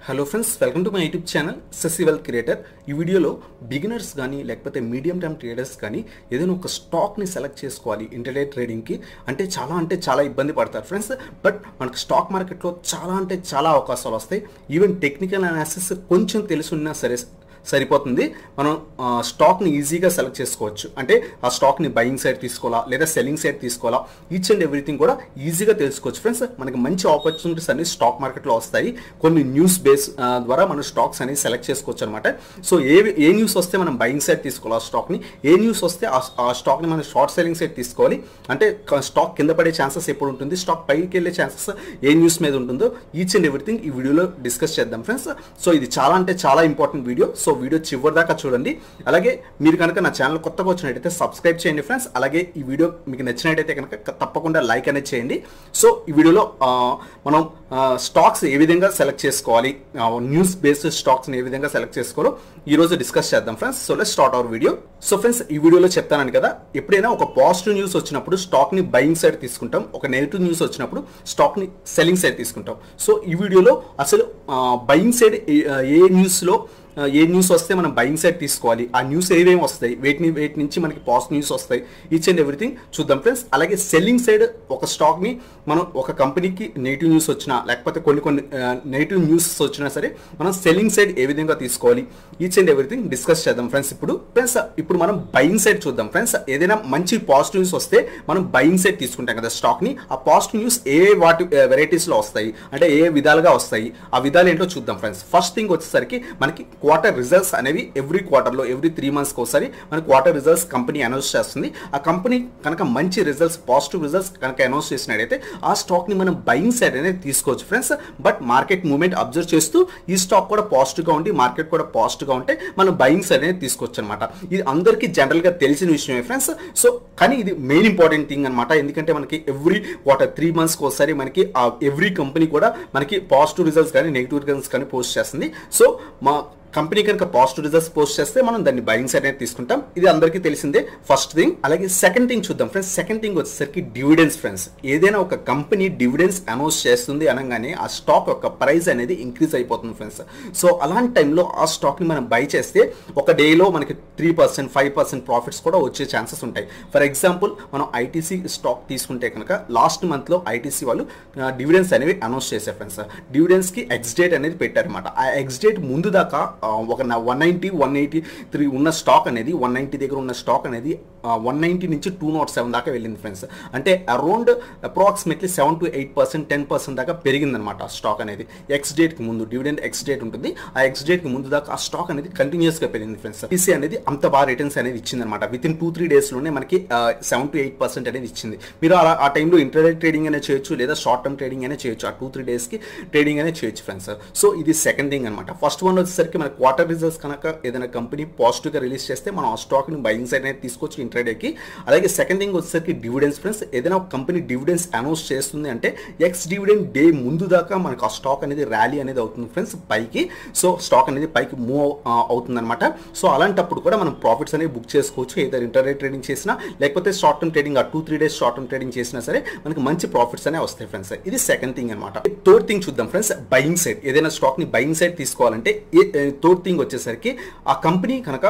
hello friends welcome to my YouTube channel ససివల్ creator ఈ వీడియోలో బిగినర్స్ కానీ లేకపోతే మీడియం టర్మ్ ట్రేడర్స్ కానీ ఏదైనా ఒక స్టాక్ని సెలెక్ట్ చేసుకోవాలి ఇంటర్డే ట్రేడింగ్కి అంటే చాలా అంటే చాలా ఇబ్బంది పడతారు ఫ్రెండ్స్ బట్ మనకు స్టాక్ మార్కెట్లో చాలా అంటే చాలా అవకాశాలు వస్తాయి ఈవెన్ టెక్నికల్ అనాలిసిస్ కొంచెం తెలుసున్నా సరే సరిపోతుంది మనం ఆ, స్టాక్ని ఈజీగా సెలెక్ట్ చేసుకోవచ్చు అంటే ఆ స్టాక్ని బయింగ్ సైడ్ తీసుకోవాలా లేదా సెల్లింగ్ సైడ్ తీసుకోవాలా ఈచ్ అండ్ ఎవ్రీథింగ్ కూడా ఈజీగా తెలుసుకోవచ్చు ఫ్రెండ్స్ మనకి మంచి ఆపర్చునిటీస్ అన్ని స్టాక్ మార్కెట్లో వస్తాయి కొన్ని న్యూస్ బేస్ ఆ, ద్వారా మనం స్టాక్స్ అనేవి సెలెక్ట్ చేసుకోవచ్చు అనమాట సో ఏ ఏ న్యూస్ వస్తే మనం బయింగ్ సైడ్ తీసుకోవాలి ఆ స్టాక్ని ఏ న్యూస్ వస్తే ఆ- ఆ స్టాక్ని మనం షార్ట్ సెల్లింగ్ సైడ్ తీసుకోవాలి అంటే క- స్టాక్ కింద పడే ఛాన్సెస్ ఎప్పుడు ఉంటుంది స్టాక్ పైకి వెళ్ళే ఛాన్సెస్ ఏ న్యూస్ మీద ఉంటుందో ఈచ్ అండ్ ఎవ్రీథింగ్ ఈ వీడియోలో డిస్కస్ చేద్దాం ఫ్రెండ్స్ సో ఇది చాలా అంటే చాలా ఇంపార్టెంట్ వీడియో సో వీడియో చివరి దాకా చూడండి అలాగే మీరు కనుక నా ఛానల్ కొత్తగా వచ్చినట్టయితే సబ్స్క్రైబ్ చేయండి ఫ్రెండ్స్ అలాగే ఈ వీడియో మీకు నచ్చినట్టయితే కనుక క- తప్పకుండా లైక్ అనేది చేయండి సో ఈ వీడియోలో ఆ, మనం స్టాక్స్ ఏ విధంగా సెలెక్ట్ చేసుకోవాలి న్యూస్ బేస్డ్ స్టాక్స్ని ఏ విధంగా సెలెక్ట్ చేసుకోవాలో ఈ రోజు డిస్కస్ చేద్దాం friends so let start our video so friends ఈ వీడియోలో చెప్తాను కదా ఎప్పుడైనా ఒక పాజిటివ్ న్యూస్ వచ్చినప్పుడు స్టాక్ని బయింగ్ సైడ్ తీసుకుంటాం ఒక నెగిటివ్ న్యూస్ వచ్చినప్పుడు స్టాక్ని సెల్లింగ్ సైడ్ తీసుకుంటాం సో ఈ వీడియోలో అసలు బయింగ్ సైడ్ ఏ న్యూస్లో ఆ, ఏ న్యూస్ వస్తే మనం బయింగ్ సైడ్ తీసుకోవాలి ఆ న్యూస్ ఏమేమి వస్తాయి వేటిని వేటి నుంచి మనకి పాజిటివ్ న్యూస్ వస్తాయి ఈచ్ అండ్ ఎవ్రీథింగ్ చూద్దాం ఫ్రెండ్స్ అలాగే సెల్లింగ్ సైడ్ ఒక స్టాక్ని మనం ఒక కంపెనీకి నెగిటివ్ న్యూస్ వచ్చినా లేకపోతే కొన్ని కొన్ని నెగిటివ్ న్యూస్ వచ్చినా సరే మనం సెల్లింగ్ సైడ్ ఏ విధంగా తీసుకోవాలి ఈచ్ అండ్ ఎవ్రీథింగ్ డిస్కస్ చేద్దాం ఫ్రెండ్స్ ఇప్పుడు ఫ్రెండ్స్ ఇప్పుడు మనం బయింగ్ సైడ్ చూద్దాం ఫ్రెండ్స్ ఏదైనా మంచి పాజిటివ్ న్యూస్ వస్తే మనం బయింగ్ సైడ్ తీసుకుంటాం కదా స్టాక్ని ఆ పాజిటివ్ న్యూస్ ఏ వాటి వెరైటీస్లో వస్తాయి అంటే ఏ విధాలుగా వస్తాయి ఆ విధాలు ఏంటో చూద్దాం ఫ్రెండ్స్ ఫస్ట్ థింగ్ వచ్చేసరికి మనకి క్వార్టర్ రిజల్ట్స్ అనేవి ఎవ్రీ క్వార్టర్లో ఎవ్రీ త్రీ మంత్స్కి ఒకసారి మన క్వార్టర్ రిజల్ట్స్ కంపెనీ అనౌన్స్ చేస్తుంది ఆ కంపెనీ కనుక మంచి రిజల్ట్స్ పాజిటివ్ రిజల్ట్స్ కనుక అనౌన్స్ చేసినట్టయితే ఆ స్టాక్ని మనం బయింగ్ సైడ్ అనేది తీసుకోవచ్చు friends but market movement observe చేస్తూ ఈ స్టాక్ కూడా పాజిటివ్గా ఉండి మార్కెట్ కూడా పాజిటివ్గా ఉంటే మనం బయింగ్ సైడ్ అనేది తీసుకోవచ్చు అనమాట ఇది అందరికీ జనరల్గా తెలిసిన విషయమే ఫ్రెండ్స్ సో కానీ ఇది మెయిన్ ఇంపార్టెంట్ థింగ్ అనమాట ఎందుకంటే మనకి ఎవ్రీ క్వార్టర్ త్రీ మంత్స్కి ఒకసారి మనకి ఎవ్రీ కంపెనీ కూడా మనకి పాజిటివ్ రిజల్ట్స్ కానీ నెగిటివ్ రిజల్ట్స్ కానీ పోస్ట్ చేస్తుంది సో మా కంపెనీ కనుక పాజిటివ్ రిజల్ట్స్ పోస్ట్ చేస్తే మనం దాన్ని బయింగ్ సైడ్ అనేది తీసుకుంటాం ఇది అందరికీ తెలిసిందే ఫస్ట్ థింగ్ అలాగే సెకండ్ థింగ్ చూద్దాం ఫ్రెండ్స్ సెకండ్ థింగ్ వచ్చేసరికి డివిడెన్స్ ఫ్రెండ్స్ ఏదైనా ఒక కంపెనీ డివిడెన్స్ అనౌన్స్ చేస్తుంది అనగానే ఆ స్టాక్ యొక్క ప్రైస్ అనేది ఇంక్రీజ్ అయిపోతుంది ఫ్రెండ్స్ సో అలాంటి టైంలో ఆ స్టాక్ని మనం బై చేస్తే ఒక డేలో మనకి three percent five percent profits కూడా వచ్చే ఛాన్సెస్ ఉంటాయి ఫర్ ఎగ్జాంపుల్ మనం ఐటీసీ స్టాక్ తీసుకుంటే కనుక లాస్ట్ మంత్లో ఐటీసీ వాళ్ళు డివిడెన్స్ అనేవి అనౌన్స్ చేశారు ఫ్రెండ్స్ డివిడెన్స్కి ఎక్స్ డేట్ అనేది పెట్టారన్నమాట ఆ ఎక్స్ డేట్ ముందు దాకా ఆ, ఒక one ninety one eighty three ఉన్న స్టాక్ అనేది వన్ నైంటీ దగ్గర ఉన్న స్టాక్ అనేది వన్ నైంటీ నుంచి టూ నాట్ సెవెన్ దాకా వెళ్ళింది ఫ్రెండ్స్ అంటే around approximately seven to eight percent ten percent దాకా పెరిగిందనమాట ఆ స్టాక్ అనేది ఎక్స్ డేట్కి ముందు డివిడెండ్ ఎక్స్ డేట్ ఉంటుంది ఆ ఎక్స్ డేట్కి ముందు దాకా ఆ స్టాక్ అనేది కంటిన్యూస్గా పెరిగింది ఫ్రెండ్స్ పీసీ అనేది అంత బాగా రిటర్న్స్ అనేది ఇచ్చిందనమాట విత్ ఇన్ టూ త్రీ డేస్లోనే మనకి సెవెన్ టు ఎయిట్ పర్సెంట్ అనేది ఇచ్చింది మీరు అలా ఆ టైంలో ఇంటర్నెట్ ట్రేడింగ్ అనేది చేయొచ్చు లేదా షార్ట్ టర్మ్ ట్రేడింగ్ అనేది చేయొచ్చు ఆ టూ త్రీ డేస్కి ట్రేడింగ్ అనేది చేయొచ్చు ఫ్రెండ్స్ సో ఇది సెకండ్ థింగ్ అనమాట ఫస్ట్ వన్ వచ్చేసరికి మన క్వార్టర్ రిజల్ట్స్ కనుక ఏదైనా కంపెనీ పాజిటివ్గా రిలీజ్ చేస్తే మనం ఆ స్టాక్ని బయింగ్ సైడ్ అనేది తీసుకోవచ్చు ఇంట్రాడేకి అలాగే సెకండ్ థింగ్ వచ్చేసరికి డివిడెన్స్ ఫ్రెండ్స్ ఏదైనా ఒక కంపెనీ డివిడెన్స్ అనౌన్స్ చేస్తుంది అంటే ఎక్స్ డివిడెండ్ డే ముందు దాకా మనకు ఆ స్టాక్ అనేది ర్యాలీ అనేది అవుతుంది ఫ్రెండ్స్ పైకి సో స్టాక్ అనేది పైకి మూవ్ అవుతుంది అనమాట సో అలాంటప్పుడు కూడా మనం ప్రాఫిట్స్ అనేవి బుక్ చేసుకోవచ్చు ఏదైనా ఇంటర్నెట్ ట్రేడింగ్ చేసినా లేకపోతే షార్ట్ టర్మ్ ట్రేడింగ్ ఆ two three days short term trading చేసినా సరే మనకి మంచి ప్రాఫిట్స్ అనేవి వస్తాయి ఫ్రెండ్స్ ఇది సెకండ్ థింగ్ అనమాట థర్డ్ థింగ్ చూద్దాం ఫ్రెండ్స్ బయింగ్ సైడ్ ఏదైనా స్టాక్ ని బయింగ్ సైడ్ తీసుకోవాలంటే థర్డ్ థింగ్ వచ్చేసరికి ఆ కంపెనీ కనుక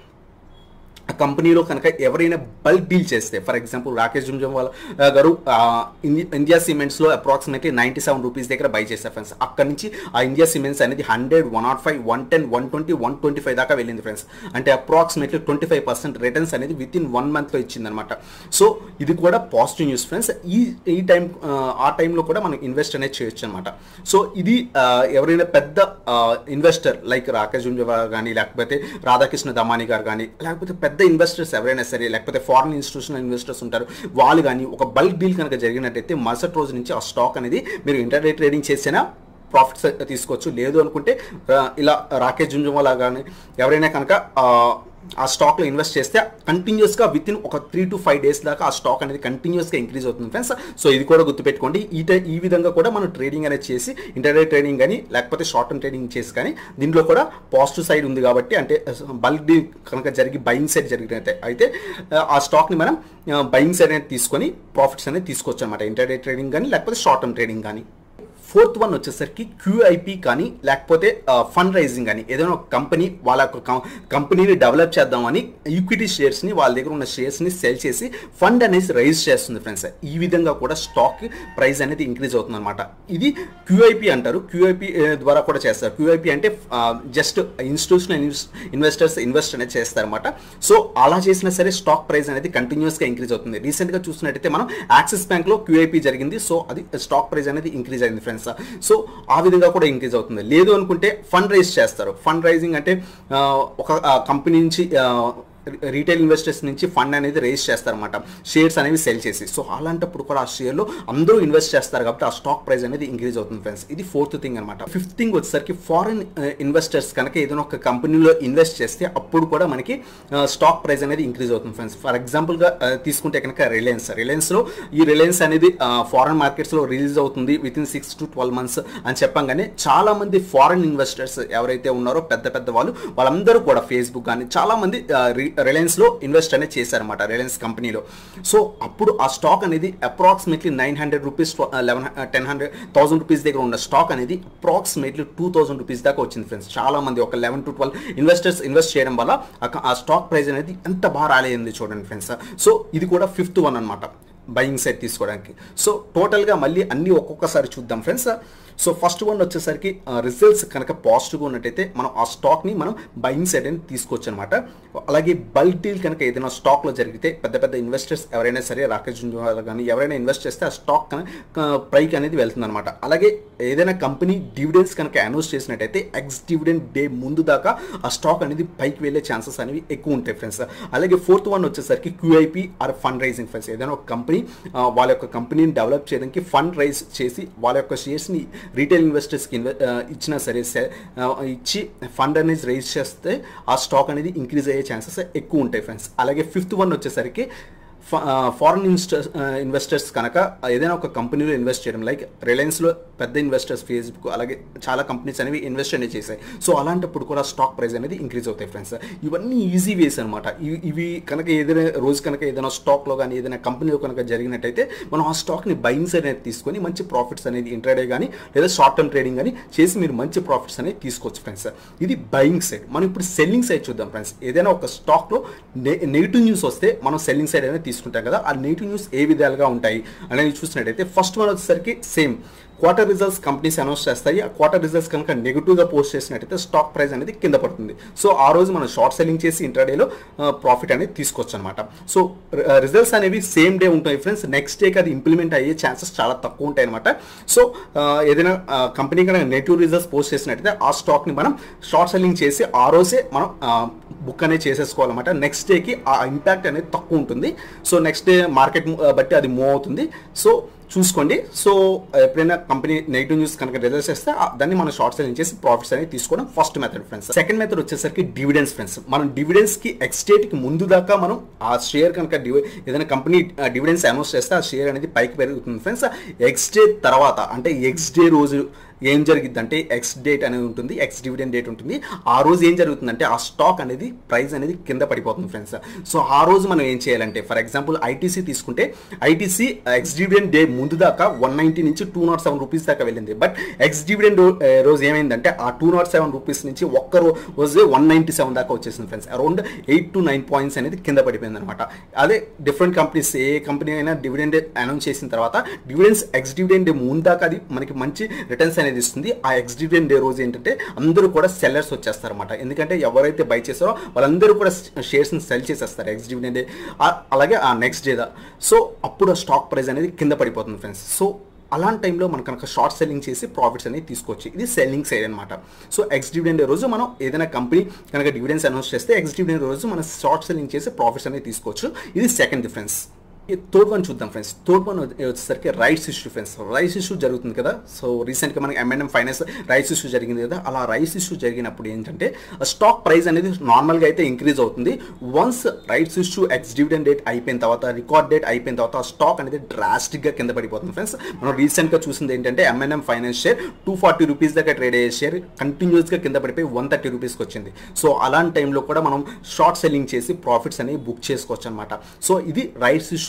ఆ కంపెనీలో కనుక ఎవరైనా బల్క్ డీల్ చేస్తే ఫర్ ఎగ్జాంపుల్ రాకేష్ జుంజంవాలా ఆ, గారు ఆ, ఇండి- ఇండియా సిమెంట్స్లో అప్రాక్సిమేట్లీ నైంటీ సెవెన్ రూపీస్ దగ్గర బై చేశారు ఫ్రెండ్స్ అక్కడ నుంచి ఆ ఇండియా సిమెంట్స్ అనేది hundred one nought five one ten one twenty one twenty five దాకా వెళ్ళింది ఫ్రెండ్స్ అంటే approximately twenty five percent returns అనేది విత్ ఇన్ వన్ మంత్లో ఇచ్చిందనమాట సో ఇది కూడా పాజిటివ్ న్యూస్ ఫ్రెండ్స్ ఈ ఈ టైం ఆ టైంలో కూడా మనం ఇన్వెస్ట్ అనేది చేయొచ్చు అనమాట సో ఇది ఆ, ఎవరైనా పెద్ద ఇన్వెస్టర్ లైక్ రాకేష్ జుంజంవాలా కానీ లేకపోతే రాధాకృష్ణ దమాని గారు కానీ లేకపోతే పెద్ద ఇన్వెస్టర్స్ ఎవరైనా సరే లేకపోతే ఫారిన్ ఇన్స్టిట్యూషనల్ ఇన్వెస్టర్స్ ఉంటారు వాళ్ళు కానీ ఒక బల్క్ డీల్ కనుక జరిగినట్టయితే మరుసటి రోజు నుంచి ఆ స్టాక్ అనేది మీరు ఇంటర్డే ట్రేడింగ్ చేసినా ప్రాఫిట్స్ తీసుకోవచ్చు లేదు అనుకుంటే ఆ, ఇలా రాకేష్ జుంజుమలా కానీ ఎవరైనా కనుక ఆ, ఆ స్టాక్లో ఇన్వెస్ట్ చేస్తే కంటిన్యూస్గా విత్ ఇన్ ఒక త్రీ టు ఫైవ్ డేస్ దాకా ఆ స్టాక్ అనేది కంటిన్యూస్గా ఇంక్రీజ్ అవుతుంది ఫ్రెండ్స్ సో ఇది కూడా గుర్తుపెట్టుకోండి ఈ టై- ఈ విధంగా కూడా మనం ట్రేడింగ్ అనేది చేసి ఇంటర్డే ట్రేడింగ్ కానీ లేకపోతే షార్ట్ టర్మ్ ట్రేడింగ్ చేసి కానీ దీంట్లో కూడా పాజిటివ్ సైడ్ ఉంది కాబట్టి అంటే బల్క్ డీల్ కనుక జరిగి బయింగ్ సైడ్ జరిగినట్టే అయితే ఆ, ఆ స్టాక్ని మనం బయింగ్ సైడ్ అనేది తీసుకొని ప్రాఫిట్స్ అనేది తీసుకోవచ్చు అనమాట ఇంటర్డే ట్రేడింగ్ కానీ లేకపోతే షార్ట్ టర్మ్ ట్రేడింగ్ కానీ ఫోర్త్ వన్ వచ్చేసరికి క్యూఐపి కానీ లేకపోతే ఫండ్ రైజింగ్ కానీ ఏదైనా ఒక కంపెనీ వాళ్ళ యొక్క కంపెనీని డెవలప్ చేద్దామని ఈక్విటీ షేర్స్ని వాళ్ళ దగ్గర ఉన్న షేర్స్ని సెల్ చేసి ఫండ్ అనేది రైజ్ చేస్తుంది ఫ్రెండ్స్ ఈ విధంగా కూడా స్టాక్ ప్రైస్ అనేది ఇంక్రీజ్ అవుతుంది అనమాట ఇది క్యూఐపి అంటారు క్యూఐపి ద్వారా కూడా చేస్తారు క్యూఐపి అంటే జస్ట్ ఇన్స్టిట్యూషనల్ ఇన్వెస్టర్స్ ఇన్వెస్ట్ అనేది చేస్తారన్నమాట సో అలా చేసినా సరే స్టాక్ ప్రైస్ అనేది కంటిన్యూస్గా ఇంక్రీజ్ అవుతుంది రీసెంట్గా చూసినట్టయితే మనం యాక్సిస్ బ్యాంక్లో క్యూఐపి జరిగింది సో అది స్టాక్ ప్రైస్ అనేది ఇంక్రీజ్ అయింది ఫ్రెండ్స్ సో ఆ విధంగా కూడా ఇంక్రీజ్ అవుతుంది లేదు అనుకుంటే ఫండ్ రైజ్ చేస్తారు ఫండ్ రైజింగ్ అంటే ఆ, ఒక కంపెనీ నుంచి ఆ, రీటైల్ ఇన్వెస్టర్స్ నుంచి ఫండ్ అనేది రేస్ చేస్తారన్నమాట షేర్స్ అనేవి సెల్ చేసి సో అలాంటప్పుడు కూడా ఆ షేర్లో అందరూ ఇన్వెస్ట్ చేస్తారు కాబట్టి ఆ స్టాక్ ప్రైస్ అనేది ఇంక్రీజ్ అవుతుంది ఫ్రెండ్స్ ఇది ఫోర్త్ థింగ్ అనమాట ఫిఫ్త్ థింగ్ వచ్చేసరికి ఫారెన్ ఇన్వెస్టర్స్ కనుక ఏదైనా ఒక కంపెనీలో ఇన్వెస్ట్ చేస్తే అప్పుడు కూడా మనకి స్టాక్ ప్రైస్ అనేది ఇంక్రీజ్ అవుతుంది ఫ్రెండ్స్ ఫర్ ఎగ్జాంపుల్గా తీసుకుంటే కనుక రిలయన్స్ రిలయన్స్లో ఈ రిలయన్స్ అనేది ఫారెన్ మార్కెట్స్లో రిలీజ్ అవుతుంది within six to twelve months అని చెప్పంగానే చాలా మంది ఫారెన్ ఇన్వెస్టర్స్ ఎవరైతే ఉన్నారో పెద్ద పెద్ద వాళ్ళు వాళ్ళందరూ కూడా ఫేస్బుక్ కానీ చాలా మంది రిలయన్స్లో ఇన్వెస్ట్ అనేది చేశారన్నమాట రిలయన్స్ కంపెనీలో సో అప్పుడు ఆ స్టాక్ అనేది approximately nine hundred rupees eleven ten hundred thousand rupees దగ్గర ఉన్న స్టాక్ అనేది అప్రాక్సిమేట్లీ టూ థౌసండ్ రూపీస్ దాకా వచ్చింది ఫ్రెండ్స్ చాలా మంది ఒక eleven to twelve investors invest చేయడం వల్ల ఆ- ఆ స్టాక్ ప్రైస్ అనేది ఎంత బాగా రాలేదు చూడండి ఫ్రెండ్స్ సో ఇది కూడా ఫిఫ్త్ వన్ అనమాట బయింగ్ సైడ్ తీసుకోవడానికి సో టోటల్గా మళ్ళీ అన్ని ఒక్కొక్కసారి చూద్దాం ఫ్రెండ్స్ సో ఫస్ట్ వన్ వచ్చేసరికి రిజల్ట్స్ కనుక పాజిటివ్గా ఉన్నట్టయితే మనం ఆ స్టాక్ని మనం బయింగ్ సైడ్ అని తీసుకోవచ్చు అనమాట అలాగే బల్క్ డీల్ కనుక ఏదైనా స్టాక్లో జరిగితే పెద్ద పెద్ద ఇన్వెస్టర్స్ ఎవరైనా సరే రాకేష్ జుంజువాలా కానీ ఎవరైనా ఇన్వెస్ట్ చేస్తే ఆ స్టాక్ ప్రైక్ అనేది వెళ్తుంది అనమాట అలాగే ఏదైనా కంపెనీ డివిడెన్స్ కనుక అనౌన్స్ చేసినట్టయితే ఎక్స్ డివిడెండ్ డే ముందు దాకా ఆ స్టాక్ అనేది పైకి వెళ్ళే ఛాన్సెస్ అనేవి ఎక్కువ ఉంటాయి ఫ్రెండ్స్ అలాగే ఫోర్త్ వన్ వచ్చేసరికి QIP or fund raising friends ఏదైనా ఒక కంపెనీ వాళ్ళ యొక్క కంపెనీని డెవలప్ చేయడానికి ఫండ్ రైజ్ చేసి వాళ్ళ యొక్క షేర్స్ని రీటైల్ ఇన్వెస్టర్స్కి ఇన్వె ఆ, ఇచ్చినా సరే సే- ఆ, ఇచ్చి ఫండ్ అనేది రైజ్ చేస్తే ఆ స్టాక్ అనేది ఇంక్రీజ్ అయ్యే ఛాన్సెస్ ఎక్కువ ఉంటాయి ఫ్రెండ్స్ అలాగే ఫిఫ్త్ వన్ వచ్చేసరికి ఫారెన్ ఇన్వెస్టర్స్ ఇన్వెస్టర్స్ కనుక ఏదైనా ఒక కంపెనీలో ఇన్వెస్ట్ చేయడం లైక్ రిలయన్స్లో పెద్ద ఇన్వెస్టర్స్ ఫేస్బుక్ అలాగే చాలా కంపెనీస్ అనేవి ఇన్వెస్ట్ అనేది చేశాయి సో అలాంటప్పుడు కూడా స్టాక్ ప్రైస్ అనేది ఇంక్రీజ్ అవుతాయి ఫ్రెండ్స్ ఇవన్నీ ఈజీ వేస్ అనమాట ఇవి కనుక ఏదైనా రోజు కనుక ఏదైనా స్టాక్లో కానీ ఏదైనా కంపెనీలో కనుక జరిగినట్టయితే మనం ఆ స్టాక్ని బయింగ్ సైడ్ అనేది తీసుకొని మంచి ప్రాఫిట్స్ అనేది ఇంట్రాడే కానీ లేదా షార్ట్ టర్మ్ ట్రేడింగ్ కానీ చేసి మీరు మంచి ప్రాఫిట్స్ అనేది తీసుకోవచ్చు ఫ్రెండ్స్ ఇది బయింగ్ సైడ్ మనం ఇప్పుడు సెల్లింగ్ సైడ్ చూద్దాం ఫ్రెండ్స్ ఏదైనా ఒక స్టాక్లో నెగిటివ్ న్యూస్ వస్తే మనం సెల్లింగ్ సైడ్ అనేది తీసుకుంటాం కదా ఆ నెగిటివ్ న్యూస్ ఏ విధాలుగా ఉంటాయి అనేది చూసినట్టయితే ఫస్ట్ వన్ వచ్చేసరికి same quarter results companies announce చేస్తాయి ఆ క్వార్టర్ రిజల్ట్స్ కనుక నెగిటివ్గా పోస్ట్ చేసినట్టయితే స్టాక్ ప్రైస్ అనేది కింద పడుతుంది సో ఆ రోజు మనం షార్ట్ సెల్లింగ్ చేసి ఇంటర్డేలో ప్రాఫిట్ అనేది తీసుకోవచ్చు అనమాట సో రిజల్ట్స్ అనేవి సేమ్ డే ఉంటాయి ఫ్రెండ్స్ నెక్స్ట్ డేకి అది ఇంప్లిమెంట్ అయ్యే ఛాన్సెస్ చాలా తక్కువ ఉంటాయి అనమాట సో ఆ, ఏదైనా కంపెనీ కనుక నెగిటివ్ రిజల్ట్స్ పోస్ట్ చేసినట్టయితే ఆ స్టాక్ని మనం షార్ట్ సెల్లింగ్ చేసి ఆ రోజే మనం బుక్ అనేది చేసేసుకోవాలన్నమాట నెక్స్ట్ డేకి ఆ ఇంపాక్ట్ అనేది తక్కువ ఉంటుంది సో నెక్స్ట్ డే మార్కెట్ బట్టి అది మూవ్ అవుతుంది సో చూసుకోండి సో ఎప్పుడైనా కంపెనీ నెగిటివ్ న్యూస్ కనుక రిజల్ట్స్ చేస్తే ఆ- దాన్ని మనం షార్ట్ సెల్లింగ్ చేసి ప్రాఫిట్స్ అనేది తీసుకోవడం first method friends second method వచ్చేసరికి డివిడెన్స్ ఫ్రెండ్స్ మనం డివిడెన్స్ కి ఎక్స్టేట్ కి ముందు దాకా మనం ఆ షేర్ కనుక డివి ఏదైనా కంపెనీ డివిడెన్స్ అనౌన్స్ చేస్తే ఆ షేర్ అనేది పైకి పెరుగుతుంది ఫ్రెండ్స్ ఎక్స్ డే తర్వాత అంటే ఎక్స్ డే రోజు ఏం జరిగిద్ది అంటే ఎక్స్ డేట్ అనేది ఉంటుంది ఎక్స్ డివిడెండ్ డేట్ ఉంటుంది ఆ రోజు ఏం జరుగుతుందంటే ఆ స్టాక్ అనేది ప్రైస్ అనేది కింద పడిపోతుంది ఫ్రెండ్స్ సో ఆ రోజు మనం ఏం చేయాలంటే ఫర్ ఎగ్జాంపుల్ ఐటీసీ తీసుకుంటే ఐటీసీ ఎక్స్ డివిడెండ్ డే ముందు దాకా వన్ నైంటీ నుంచి టూ నాట్ సెవెన్ రూపీస్ దాకా వెళ్ళింది బట్ ఎక్స్ డివిడెండ్ రోజు ఏమైందంటే ఆ టూ నాట్ సెవెన్ రూపీస్ నుంచి ఒక్క రో- రోజే వన్ నైంటీ సెవెన్ దాకా వచ్చేసింది friends around eight to nine points అనేది కింద పడిపోయింది అనమాట అదే డిఫరెంట్ కంపెనీస్ ఏ కంపెనీ అయినా డివిడెండ్ అనౌన్స్ చేసిన తర్వాత డివిడెండ్స్ ఎక్స్ డివిడెండ్ డే ముందు దాకా అది మనకి మంచి రిటర్న్స్ అనేది ఇస్తుంది ఆ ఎక్స్ డివిడెండ్ డే రోజు ఏంటంటే అందరూ కూడా సెల్లర్స్ వచ్చేస్తారు అనమాట ఎందుకంటే ఎవరైతే బై చేస్తారో వాళ్ళందరూ కూడా షేర్స్ని సెల్ చేసేస్తారు ఎక్స్ డివిడెండ్ డే అలాగే ఆ నెక్స్ట్ డే సో అప్పుడు ఆ స్టాక్ ప్రైస్ అనేది కింద పడిపోతుంది ఫ్రెండ్స్ సో అలాంటి టైంలో మనం కనుక షార్ట్ సెల్లింగ్ చేసి ప్రాఫిట్స్ అనేది తీసుకోవచ్చు ఇది సెల్లింగ్ సైడ్ అనమాట సో ఎక్స్ డివిడెండ్ రోజు మనం ఏదైనా కంపెనీ కనుక డివిడెన్స్ అనౌన్స్ చేస్తే ఎక్స్ డివిడెండ్ రోజు మనం షార్ట్ సెల్లింగ్ చేసి ప్రాఫిట్స్ అనేది తీసుకోవచ్చు ఇది సెకండ్ డిఫరెన్స్ థర్డ్ వన్ చూద్దాం ఫ్రెండ్స్ థర్డ్ వన్ వచ్చేసరికి rights issue friends rights issue జరుగుతుంది కదా సో రీసెంట్గా మనకి ఎంఎన్ఎం ఫైనాన్స్ రైట్స్ ఇష్యూ జరిగింది కదా అలా రైట్స్ ఇష్యూ జరిగినప్పుడు ఏంటంటే స్టాక్ ప్రైస్ అనేది నార్మల్గా అయితే ఇంక్రీజ్ అవుతుంది once rights issue ex dividend date అయిపోయిన తర్వాత రికార్డ్ డేట్ అయిపోయిన తర్వాత ఆ స్టాక్ అనేది డ్రాస్టిక్గా కింద పడిపోతుంది ఫ్రెండ్స్ మనం రీసెంట్గా చూసింది ఏంటంటే MNM finance share two forty rupees దాకా ట్రేడ్ అయ్యే షేర్ కంటిన్యూస్గా కింద పడిపోయి వన్ థర్టీ రూపీస్కి వచ్చింది సో అలాంటి టైంలో కూడా మనం షార్ట్ సెల్లింగ్ చేసి ప్రాఫిట్స్ అనేవి బుక్ చేసుకోవచ్చు అనమాట సో ఇది రైట్స్ ఇష్యూ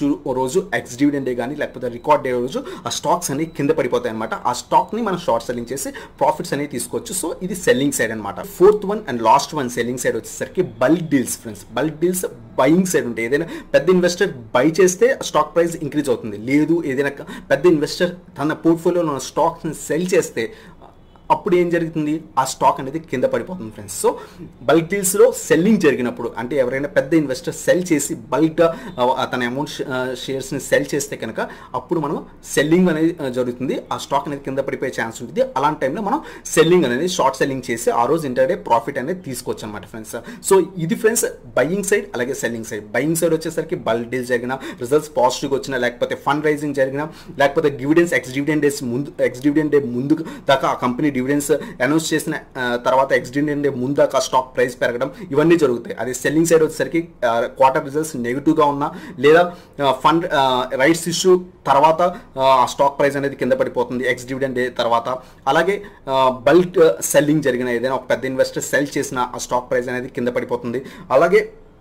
ఇష్యూ రోజు ఎక్స్ డివిడెండ్ డే కానీ లేకపోతే రికార్డ్ డే రోజు ఆ స్టాక్స్ అనేవి కింద పడిపోతాయి అనమాట ఆ స్టాక్ని మనం షార్ట్ సెల్లింగ్ చేసి ప్రాఫిట్స్ అనేవి తీసుకోవచ్చు సో ఇది సెల్లింగ్ సైడ్ అనమాట fourth one and last one selling side వచ్చేసరికి bulk deals friends bulk deals buying side ఉంటాయి ఏదైనా పెద్ద ఇన్వెస్టర్ బై చేస్తే స్టాక్ ప్రైస్ ఇంక్రీజ్ అవుతుంది లేదు ఏదైనా పెద్ద ఇన్వెస్టర్ తన పోర్ట్ఫోలియోలో ఉన్న స్టాక్స్ని సెల్ చేస్తే అప్పుడు ఏం జరుగుతుంది ఆ స్టాక్ అనేది కింద పడిపోతుంది ఫ్రెండ్స్ సో బల్క్ డీల్స్లో సెల్లింగ్ జరిగినప్పుడు అంటే ఎవరైనా పెద్ద ఇన్వెస్టర్ సెల్ చేసి బల్క్గా తన అమౌంట్ షేర్స్ని సెల్ చేస్తే కనుక అప్పుడు మనం సెల్లింగ్ అనేది ఆ, జరుగుతుంది ఆ స్టాక్ అనేది కింద పడిపోయే ఛాన్స్ ఉంటుంది అలాంటి టైంలో మనం సెల్లింగ్ అనేది షార్ట్ సెల్లింగ్ చేసి ఆ రోజు ఇంటర్డే ప్రాఫిట్ అనేది తీసుకోవచ్చు అనమాట ఫ్రెండ్స్ సో ఇది ఫ్రెండ్స్ బయింగ్ సైడ్ అలాగే సెల్లింగ్ సైడ్ బయింగ్ సైడ్ వచ్చేసరికి బల్క్ డీల్ జరిగిన రిజల్ట్స్ పాజిటివ్గా వచ్చినా లేకపోతే ఫండ్ రైజింగ్ జరిగిన లేకపోతే డివిడెన్స్ ఎక్స్ డివిడెండ్ డేస్ ముందు ఎక్స్ డివిడెండ్ డే ముందు దాకా ఆ కంపెనీ డివిడెన్స్ అనౌన్స్ చేసిన ఆ, తర్వాత ఎక్స్ డివిడెండ్ డే ముందు దాకా స్టాక్ ప్రైస్ పెరగడం ఇవన్నీ జరుగుతాయి అదే సెల్లింగ్ సైడ్ వచ్చేసరికి క్వార్టర్ రిజల్ట్స్ నెగిటివ్గా ఉన్నా లేదా ఫండ్ రైట్స్ ఇష్యూ తర్వాత ఆ స్టాక్ ప్రైస్ అనేది కింద పడిపోతుంది ఎక్స్ డివిడెండ్ డే తర్వాత అలాగే బల్క్ సెల్లింగ్ జరిగిన ఏదైనా ఒక పెద్ద ఇన్వెస్టర్ సెల్ చేసిన ఆ స్టాక్ ప్రైస్ అనేది కింద పడిపోతుంది అలాగే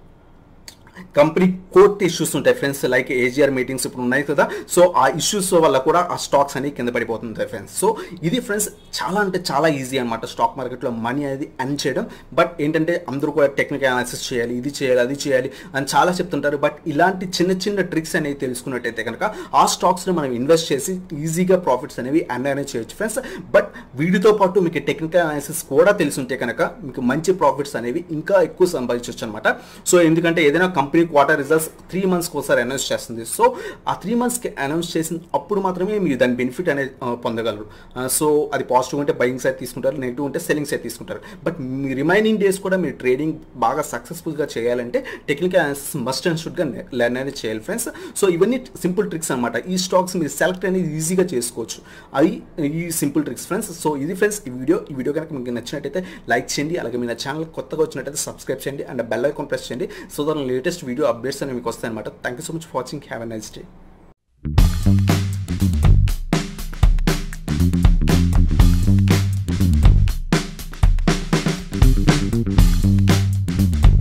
కంపెనీ కోర్ట్ ఇష్యూస్ ఉంటాయి ఫ్రెండ్స్ లైక్ ఏజీఆర్ మీటింగ్స్ ఇప్పుడు ఉన్నాయి కదా సో ఆ ఇష్యూస్ వల్ల కూడా ఆ స్టాక్స్ అనేవి కింద పడిపోతుంటాయి ఫ్రెండ్స్ సో ఇది ఫ్రెండ్స్ చాలా అంటే చాలా ఈజీ అనమాట స్టాక్ మార్కెట్లో మనీ అనేది అర్న్ చేయడం బట్ ఏంటంటే అందరూ కూడా టెక్నికల్ అనాలిసిస్ చేయాలి ఇది చేయాలి అది చేయాలి అని చాలా చెప్తుంటారు బట్ ఇలాంటి చిన్న చిన్న ట్రిక్స్ అనేవి తెలుసుకున్నట్టయితే కనుక ఆ స్టాక్స్ని మనం ఇన్వెస్ట్ చేసి ఈజీగా ప్రాఫిట్స్ అనేవి అర్న్ అనేది చేయొచ్చు ఫ్రెండ్స్ బట్ వీటితో పాటు మీకు టెక్నికల్ అనాలిసిస్ కూడా తెలిసి కనుక మీకు మంచి ప్రాఫిట్స్ అనేవి ఇంకా ఎక్కువ సంపాదించవచ్చు అనమాట సో ఎందుకంటే ఏదైనా కంపెనీ క్వార్టర్ రిజల్ట్స్ త్రీ మంత్స్కి ఒకసారి అనౌన్స్ చేస్తుంది సో ఆ త్రీ మంత్స్కి అనౌన్స్ చేసిన అప్పుడు మాత్రమే మీరు దాని బెనిఫిట్ అనేది ఆ, పొందగలరు ఆ, సో అది పాజిటివ్ ఉంటే బయింగ్ సైడ్ తీసుకుంటారు నెగిటివ్ ఉంటే సెల్లింగ్ సైడ్ తీసుకుంటారు బట్ మీ రిమైనింగ్ డేస్ కూడా మీరు ట్రేడింగ్ బాగా సక్సెస్ఫుల్గా చేయాలంటే టెక్నికల్ అనాలిసిస్ మస్ట్ అండ్ షుడ్గా లెర్న్ అనేది చేయాలి ఫ్రెండ్స్ సో ఇవన్నీ సింపుల్ ట్రిక్స్ అనమాట ఈ స్టాక్స్ మీరు సెలెక్ట్ అనేది ఈజీగా చేసుకోవచ్చు అవి ఈ సింపుల్ ట్రిక్స్ ఫ్రెండ్స్ సో ఇది ఫ్రెండ్స్ ఈ వీడియో ఈ వీడియో కనుక మీకు నచ్చినట్టయితే లైక్ చేయండి అలాగే మీ నా ఛానల్ కొత్తగా వచ్చినట్టయితే సబ్స్క్రైబ్ చేయండి అండ్ బెల్ ఐకాన్ ప్రెస్ చేయండి సో దాని లేటెస్ట్ వీడియో అప్డేట్స్ అనేవి మీకు వస్తాయి అనమాట thank you so much for watching have a nice day